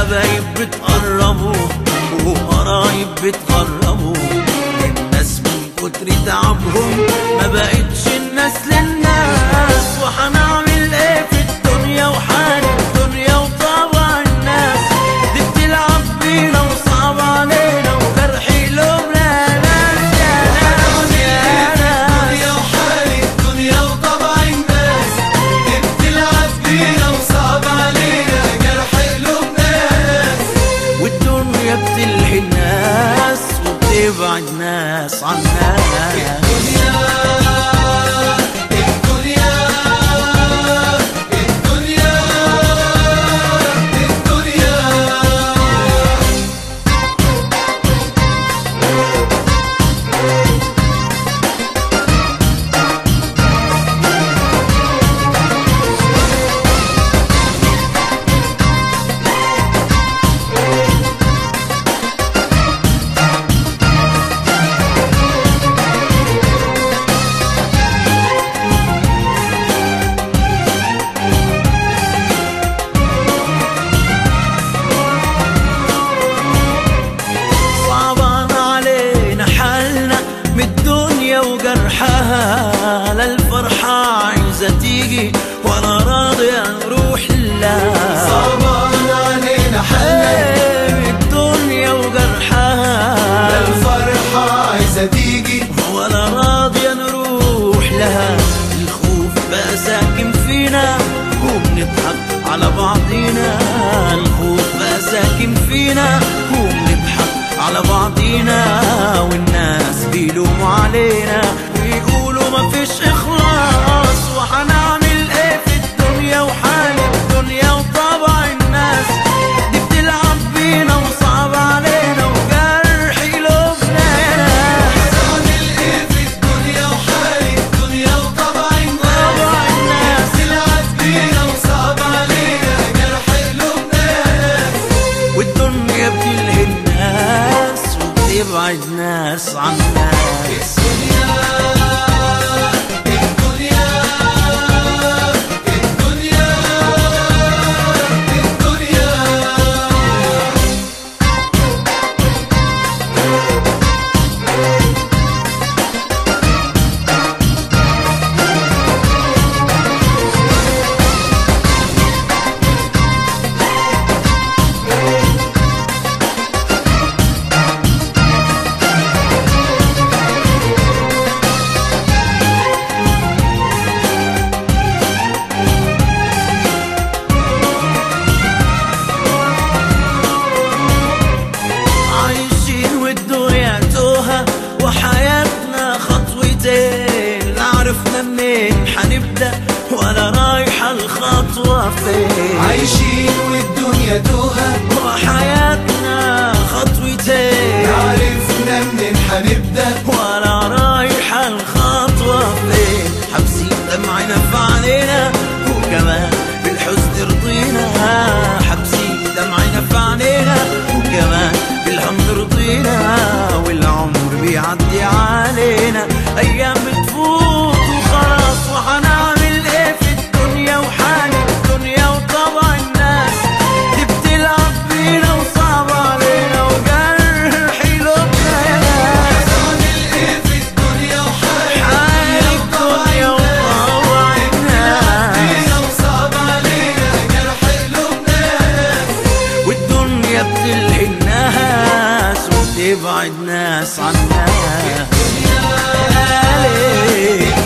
حبايب بتقربوا وقرايب بتغربوا الناس من كتر تعبهم ما بقتش الناس للناس وهنعمل ايه في الدنيا وحال الدنيا وطبع الناس دي بتلعب بينا وصعب علينا وجرح قلوبنا ناس يا ناس يا ناس الدنيا وحال الدنيا وطبع الناس بتلعب بينا وصعب علينا جرح قلوبنا ناس والدنيا بتلهي الناس وبتبعد ناس عن ناس الدنيا الدنيا الدنيا الدنيا صعبان علينا حالنا من الدنيا وجرحها لا الفرحة عايزة تيجي ولا راضية نروح لها صعبان علينا حالنا من الدنيا وجرحها الفرحة عايزة تيجي ولا راضية نروح لها الخوف بقى ساكن فينا وبنضحك على بعضينا الخوف بقى ساكن فينا وبنضحك على بعضينا والناس بيلوموا علينا ويقولوا مفيش إخلاص وهنعمل إيه في الدنيا وحال الدنيا وطبع الناس دي بتلعب بينا وصعب علينا وجرح قلوبنا يا ناس نعمل ايه في الدنيا وحال الدنيا وطبع الناس طبع الناس تلعب بينا وصعب علينا جرح قلوبنا ناس والدنيا بتلهي الناس وبتبعد ناس عن ناس الدنيا الدنيا الدنيا الدنيا عايشين والدنيا توهة وحياتنا خطوتين لا عرفنا منين حنبدأ ولا رايحة الخطوة فين عايشين والدنيا توهة وحياتنا خطوتين عرفنا منين حنبدأ ولا رايحة الخطوة فين حابسين دمعنا في عينينا وكمان بالحزن رضينا حابسين دمعنا في عينينا وكمان بالحزن رضينا والعمر بيعدي علينا أيام بتفوت وخلاص وحنعمل إيه في الدنيا وحال الدنيا وطبع الناس دي بتلعب بينا وصعب علينا وجرح قلوبنا يا ناس نعمل ايه في الدنيا وحال حال الدنيا وطبع الناس بينا وصعب علينا جرح قلوبنا ناس والدنيا بتلهي الناس وبتبعد ناس عن ناس الدنيا يا ليل